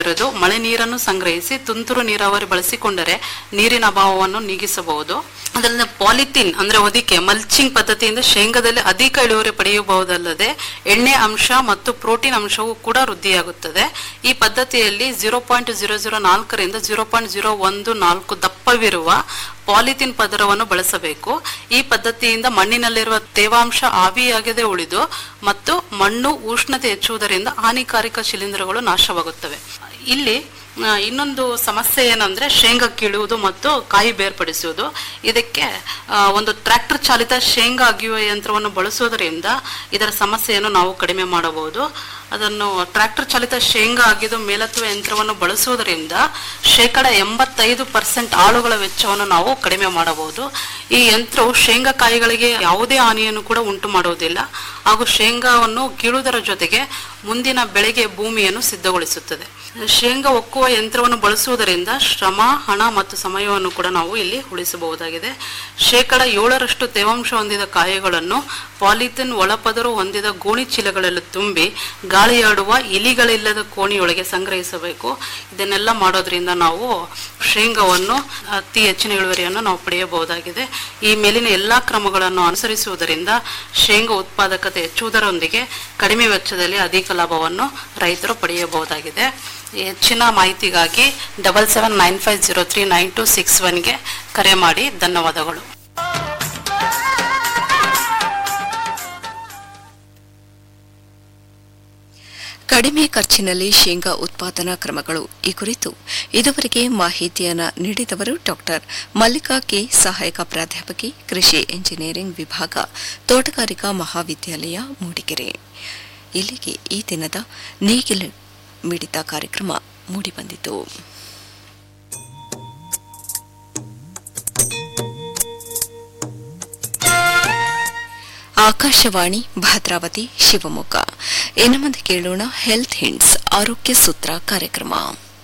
ಇರೋದು ಮಳೆ ನೀರನ್ನು ಸಂಗ್ರಹಿಸಿ ತುಂತುರು ನೀರಾವರಿ ಬಳಸಿಕೊಂಡರೆ ನೀರಿನ ಅಭಾವವನ್ನು ನೀಗಿಸಬಹುದು ಅದರಿಂದ ಪಾಲಿಥಿನ್ ಅಂದ್ರೆ ಹೊದಿಕೆ ಮಲ್ಚಿಂಗ್ ಪದ್ಧತಿಯಿಂದ ಶೇಂಗಾದಲ್ಲಿ ಅಧಿಕ ಇಳುವರಿ ಪಡೆಯಬಹುದಲ್ಲದೆ ಎಣ್ಣೆ ಅಂಶ ಮತ್ತು ಪ್ರೋಟೀನ್ ಅಂಶವೂ ಕೂಡ ವೃದ್ಧಿಯಾಗುತ್ತದೆ ಈ ಪದ್ಧತಿಯಲ್ಲಿ ಜೀರೋ ಪಾಯಿಂಟ್ ಜೀರೋ ಜೀರೋ ನಾಲ್ಕರಿಂದ ಜೀರೋ ಪಾಯಿಂಟ್ ಜೀರೋ ಒಂದು ನಾಲ್ಕು ದಪ್ಪವಿರುವ ಪಾಲಿಥಿನ್ ಪದರವನ್ನು ಬಳಸಬೇಕು ಈ ಪದ್ಧತಿಯಿಂದ ಮಣ್ಣಿನಲ್ಲಿರುವ ತೇವಾಂಶ ಆವಿಯಾಗದೆ ಉಳಿದು ಮತ್ತು ಮಣ್ಣು ಉಷ್ಣತೆ ಹೆಚ್ಚುವುದರಿಂದ ಹಾನಿಕಾರಕ ಶಿಲೀಂಧ್ರಗಳು ನಾಶವಾಗುತ್ತವೆ ಇಲ್ಲಿ ಆ, ಇನ್ನೊಂದು ಸಮಸ್ಯೆ ಏನಂದ್ರೆ ಶೇಂಗಾ ಕೀಳುವುದು ಮತ್ತು ಕಾಯಿ ಬೇರ್ಪಡಿಸುವುದು ಇದಕ್ಕೆ ಆ, ಒಂದು ಟ್ರ್ಯಾಕ್ಟರ್ ಚಾಲಿತ ಶೇಂಗಾ ಅಗಿಯುವ ಯಂತ್ರವನ್ನು ಬಳಸುವುದರಿಂದ ಇದರ ಸಮಸ್ಯೆಯನ್ನು ನಾವು ಕಡಿಮೆ ಮಾಡಬಹುದು ಅದನ್ನು ಟ್ರ್ಯಾಕ್ಟರ್ ಚಾಲಿತ ಶೇಂಗಾ ಅಗಿದು ಮೇಲೆತ್ತುವ ಯಂತ್ರವನ್ನು ಬಳಸುವುದರಿಂದ ಶೇಕಡ ಎಂಬತ್ತೈದು ಪರ್ಸೆಂಟ್ ಆಳುಗಳ ವೆಚ್ಚವನ್ನು ನಾವು ಕಡಿಮೆ ಮಾಡಬಹುದು ಈ ಯಂತ್ರವು ಶೇಂಗಾಕಾಯಿಗಳಿಗೆ ಯಾವುದೇ ಹಾನಿಯನ್ನು ಕೂಡ ಉಂಟು ಮಾಡುವುದಿಲ್ಲ ಹಾಗೂ ಶೇಂಗಾವನ್ನು ಕೀಳುವುದರ ಜೊತೆಗೆ ಮುಂದಿನ ಬೆಳೆಗೆ ಭೂಮಿಯನ್ನು ಸಿದ್ಧಗೊಳಿಸುತ್ತದೆ ಶೇಂಗಾ ಒಕ್ಕುವ ಯಂತ್ರವನ್ನು ಬಳಸುವುದರಿಂದ ಶ್ರಮ ಹಣ ಮತ್ತು ಸಮಯವನ್ನು ಕೂಡ ನಾವು ಇಲ್ಲಿ ಉಳಿಸಬಹುದಾಗಿದೆ ಶೇಕಡ ಏಳರಷ್ಟು ತೇವಾಂಶ ಹೊಂದಿದ ಕಾಯಿಗಳನ್ನು ಪಾಲಿಥಿನ್ ಒಳಪದರು ಹೊಂದಿದ ಗೋಣಿ ಚೀಲಗಳಲ್ಲಿ ತುಂಬಿ ಗಾಳಿಯಾಡುವ ಇಲಿಗಳಿಲ್ಲದ ಕೋಣಿಯೊಳಗೆ ಸಂಗ್ರಹಿಸಬೇಕು ಇದನ್ನೆಲ್ಲ ಮಾಡೋದ್ರಿಂದ ನಾವು ಶೇಂಗಾವನ್ನು ಅತಿ ಹೆಚ್ಚಿನ ಇಳುವರಿಯನ್ನು ನಾವು ಪಡೆಯಬಹುದಾಗಿದೆ ಈ ಮೇಲಿನ ಎಲ್ಲಾ ಕ್ರಮಗಳನ್ನು ಅನುಸರಿಸುವುದರಿಂದ ಶೇಂಗಾ ಉತ್ಪಾದಕತೆ ಹೆಚ್ಚುವುದರೊಂದಿಗೆ ಕಡಿಮೆ ವೆಚ್ಚದಲ್ಲಿ ಅಧಿಕ ಲಾಭವನ್ನು ರೈತರು ಪಡೆಯಬಹುದಾಗಿದೆ ಹೆಚ್ಚಿನ ಮಾಹಿತಿಗಾಗಿ double seven nine five zero three nine two six ಒನ್ಗೆ ಕರೆ ಮಾಡಿ ಧನ್ಯವಾದಗಳು ಕಡಿಮೆ ಖರ್ಚಿನಲ್ಲಿ ಶೇಂಗಾ ಉತ್ಪಾದನಾ ಕ್ರಮಗಳು ಈ ಕುರಿತು ಇದುವರೆಗೆ ಮಾಹಿತಿಯನ್ನು ನೀಡಿದವರು ಡಾಕ್ಟರ್ ಮಲ್ಲಿಕಾ ಕೆ ಸಹಾಯಕ ಪ್ರಾಧ್ಯಾಪಕಿ ಕೃಷಿ ಎಂಜಿನಿಯರಿಂಗ್ ವಿಭಾಗ ತೋಟಗಾರಿಕಾ ಮಹಾವಿದ್ಯಾಲಯ ಮೂಡಿಗೆರೆ ಇಲ್ಲಿಗೆ ಈ ದಿನದ ನೇಗಿಲು ಮಿಡಿತ ಕಾರ್ಯಕ್ರಮ ಮೂಡಿಬಂದಿತು ಆಕಾಶವಾಣಿ ಭದ್ರಾವತಿ ಶಿವಮೊಗ್ಗ ಇನ್ನು ಮುಂದೆ ಕೇಳೋಣ ಹೆಲ್ತ್ ಹಿಂಡ್ಸ್ ಆರೋಗ್ಯ ಸೂತ್ರ ಕಾರ್ಯಕ್ರಮ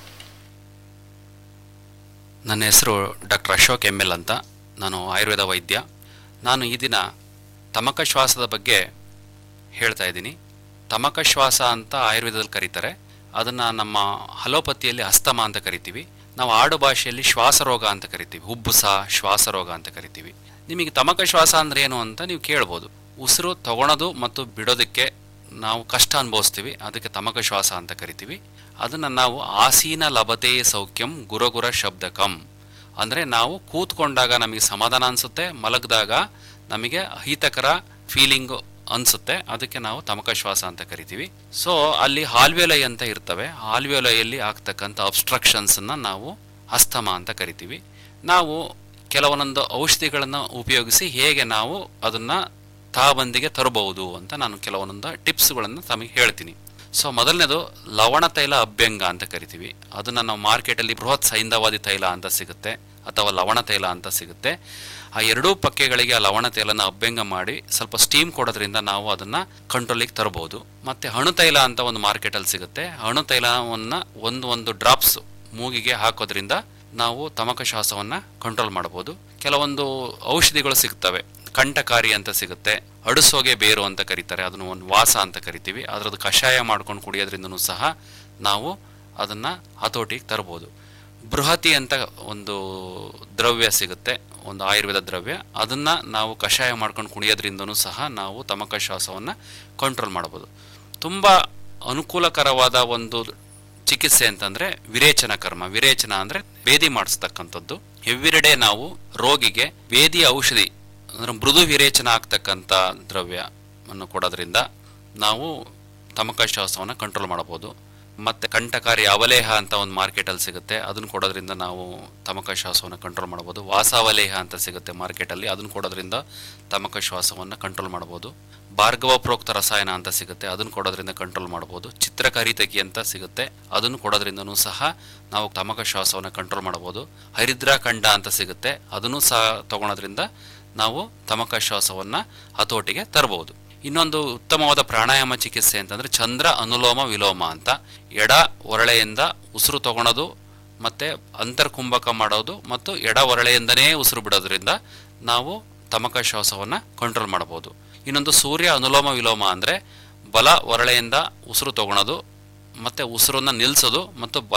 ನನ್ನ ಹೆಸರು ಡಾಕ್ಟರ್ ಅಶೋಕ್ ಎಮ್ ಎಲ್ ಅಂತ ನಾನು ಆಯುರ್ವೇದ ವೈದ್ಯ ನಾನು ಈ ದಿನ ತಮಕ ಶ್ವಾಸದ ಬಗ್ಗೆ ಹೇಳ್ತಾ ಇದ್ದೀನಿ ತಮಕ ಶ್ವಾಸ ಅಂತ ಆಯುರ್ವೇದದಲ್ಲಿ ಕರೀತಾರೆ ಅದನ್ನು ನಮ್ಮ ಹಲೋಪತಿಯಲ್ಲಿ ಅಸ್ತಮ ಅಂತ ಕರಿತೀವಿ ನಾವು ಆಡು ಭಾಷೆಯಲ್ಲಿ ಶ್ವಾಸರೋಗ ಅಂತ ಕರಿತೀವಿ ಉಬ್ಬುಸ ಶ್ವಾಸರೋಗ ಅಂತ ಕರಿತೀವಿ ನಿಮಗೆ ತಮಕ ಶ್ವಾಸ ಅಂದ್ರೆ ಏನು ಅಂತ ನೀವು ಕೇಳ್ಬೋದು ಉಸಿರು ತಗೊಳೋದು ಮತ್ತು ಬಿಡೋದಕ್ಕೆ ನಾವು ಕಷ್ಟ ಅನುಭವಿಸ್ತೀವಿ ಅದಕ್ಕೆ ತಮಕ ಶ್ವಾಸ ಅಂತ ಕರಿತೀವಿ ಅದನ್ನು ನಾವು ಆಸೀನ ಲಭತೆ ಸೌಖ್ಯಂ ಗುರಗುರ ಶಬ್ದಕಂ ಅಂದರೆ ನಾವು ಕೂತ್ಕೊಂಡಾಗ ನಮಗೆ ಸಮಾಧಾನ ಅನಿಸುತ್ತೆ ಮಲಗಿದಾಗ ನಮಗೆ ಅಹಿತಕರ ಫೀಲಿಂಗ್ ಅನಿಸುತ್ತೆ ಅದಕ್ಕೆ ನಾವು ತಮಕ ಶ್ವಾಸ ಅಂತ ಕರಿತೀವಿ ಸೊ ಅಲ್ಲಿ ಹಾಲ್ವೇಲೈ ಅಂತ ಇರ್ತವೆ ಹಾಲ್ವೇಲೈಯಲ್ಲಿ ಆಗ್ತಕ್ಕಂಥ ಅಬ್ಸ್ಟ್ರಕ್ಷನ್ಸನ್ನು ನಾವು ಅಸ್ತಮ ಅಂತ ಕರಿತೀವಿ ನಾವು ಕೆಲವೊಂದೊಂದು ಔಷಧಿಗಳನ್ನು ಉಪಯೋಗಿಸಿ ಹೇಗೆ ನಾವು ಅದನ್ನು ತಾಬಂದಿಗೆ ತರಬಹುದು ಅಂತ ನಾನು ಕೆಲವೊಂದೊಂದು ಟಿಪ್ಸ್ಗಳನ್ನು ತಮಗೆ ಹೇಳ್ತೀನಿ ಸೊ ಮೊದಲನೇದು ಲವಣ ತೈಲ ಅಭ್ಯಂಗ ಅಂತ ಕರಿತೀವಿ ಅದನ್ನು ನಾವು ಮಾರ್ಕೆಟಲ್ಲಿ ಬೃಹತ್ ಸೈಂಧವಾದಿ ತೈಲ ಅಂತ ಸಿಗುತ್ತೆ ಅಥವಾ ಲವಣ ತೈಲ ಅಂತ ಸಿಗುತ್ತೆ ಆ ಎರಡೂ ಪಕ್ಕೆಗಳಿಗೆ ಆ ಲವಣ ತೈಲನ ಅಭ್ಯಂಗ ಮಾಡಿ ಸ್ವಲ್ಪ ಸ್ಟೀಮ್ ಕೊಡೋದ್ರಿಂದ ನಾವು ಅದನ್ನು ಕಂಟ್ರೋಲಿಗೆ ತರಬಹುದು ಮತ್ತು ಅಣು ತೈಲ ಅಂತ ಒಂದು ಮಾರ್ಕೆಟಲ್ಲಿ ಸಿಗುತ್ತೆ ಅಣು ತೈಲವನ್ನು ಒಂದು ಒಂದು ಡ್ರಾಪ್ಸ್ ಮೂಗಿಗೆ ಹಾಕೋದ್ರಿಂದ ನಾವು ತಮಕ ಶ್ವಾಸವನ್ನು ಕಂಟ್ರೋಲ್ ಮಾಡಬಹುದು ಕೆಲವೊಂದು ಔಷಧಿಗಳು ಸಿಗ್ತವೆ ಕಂಠಕಾರಿ ಅಂತ ಸಿಗುತ್ತೆ ಅಡುಸೋಗೆ ಬೇರು ಅಂತ ಕರೀತಾರೆ ಅದನ್ನು ಒಂದು ವಾಸ ಅಂತ ಕರಿತೀವಿ ಅದರದ್ದು ಕಷಾಯ ಮಾಡ್ಕೊಂಡು ಕುಡಿಯೋದ್ರಿಂದನೂ ಸಹ ನಾವು ಅದನ್ನು ಹತೋಟಿಗೆ ತರ್ಬೋದು ಬೃಹತಿ ಅಂತ ಒಂದು ದ್ರವ್ಯ ಸಿಗುತ್ತೆ ಒಂದು ಆಯುರ್ವೇದ ದ್ರವ್ಯ ಅದನ್ನು ನಾವು ಕಷಾಯ ಮಾಡ್ಕೊಂಡು ಕುಡಿಯೋದ್ರಿಂದನೂ ಸಹ ನಾವು ತಮಕ ಶ್ವಾಸವನ್ನು ಕಂಟ್ರೋಲ್ ಮಾಡ್ಬೋದು ತುಂಬ ಅನುಕೂಲಕರವಾದ ಒಂದು ಚಿಕಿತ್ಸೆ ಅಂತಂದ್ರೆ ವಿರೇಚನ ಕರ್ಮ ವಿರೇಚನ ಅಂದ್ರೆ ಬೇದಿ ಮಾಡಿಸ್ತಕ್ಕಂಥದ್ದು ಎವ್ರಿಡೇ ನಾವು ರೋಗಿಗೆ ಬೇದಿ ಔಷಧಿ ಅಂದ್ರೆ ಮೃದು ವಿರೇಚನ ಆಗ್ತಕ್ಕಂಥ ದ್ರವ್ಯವನ್ನು ಕೊಡೋದ್ರಿಂದ ನಾವು ತಮಕ ಶ್ವಾಸವನ್ನು ಕಂಟ್ರೋಲ್ ಮಾಡಬಹುದು ಮತ್ತೆ ಕಂಠಕಾರಿ ಅವಲೇಹ ಅಂತ ಒಂದು ಮಾರ್ಕೆಟಲ್ಲಿ ಸಿಗುತ್ತೆ ಅದನ್ನು ಕೊಡೋದ್ರಿಂದ ನಾವು ತಮಕ ಶ್ವಾಸವನ್ನು ಕಂಟ್ರೋಲ್ ಮಾಡ್ಬೋದು ವಾಸಾವಲೇಹ ಅಂತ ಸಿಗುತ್ತೆ ಮಾರ್ಕೆಟಲ್ಲಿ ಅದನ್ನು ಕೊಡೋದ್ರಿಂದ ತಮಕ ಶ್ವಾಸವನ್ನು ಕಂಟ್ರೋಲ್ ಮಾಡ್ಬೋದು ಭಾರ್ಗವ ಪ್ರೋಕ್ತ ರಸಾಯನ ಅಂತ ಸಿಗುತ್ತೆ ಅದನ್ನು ಕೊಡೋದ್ರಿಂದ ಕಂಟ್ರೋಲ್ ಮಾಡ್ಬೋದು ಚಿತ್ರಕರಿತಗಿ ಅಂತ ಸಿಗುತ್ತೆ ಅದನ್ನು ಕೊಡೋದ್ರಿಂದನೂ ಸಹ ನಾವು ತಮಕ ಶ್ವಾಸವನ್ನು ಕಂಟ್ರೋಲ್ ಮಾಡ್ಬೋದು ಹರಿದ್ರಾಖಂಡ ಅಂತ ಸಿಗುತ್ತೆ ಅದನ್ನು ಸಹ ತಗೊಳೋದ್ರಿಂದ ನಾವು ತಮಕ ಶ್ವಾಸವನ್ನು ಹತೋಟಿಗೆ ತರಬಹುದು ಇನ್ನೊಂದು ಉತ್ತಮವಾದ ಪ್ರಾಣಾಯಾಮ ಚಿಕಿತ್ಸೆ ಅಂತಂದ್ರೆ ಚಂದ್ರ ಅನುಲೋಮ ವಿಲೋಮ ಅಂತ ಎಡ ಒರಳೆಯಿಂದ ಉಸಿರು ತಗೊಳೋದು ಮತ್ತೆ ಅಂತರ್ಕುಂಭಕ ಮಾಡೋದು ಮತ್ತು ಎಡ ಒರಳೆಯಿಂದನೇ ಉಸಿರು ಬಿಡೋದ್ರಿಂದ ನಾವು ತಮಕ ಶ್ವಾಸವನ್ನು ಕಂಟ್ರೋಲ್ ಮಾಡಬಹುದು ಇನ್ನೊಂದು ಸೂರ್ಯ ಅನುಲೋಮ ವಿಲೋಮ ಅಂದ್ರೆ ಬಲ ಒರಳೆಯಿಂದ ಉಸಿರು ತಗೊಳೋದು ಮತ್ತು ಉಸಿರನ್ನು ನಿಲ್ಲಿಸೋದು ಮತ್ತು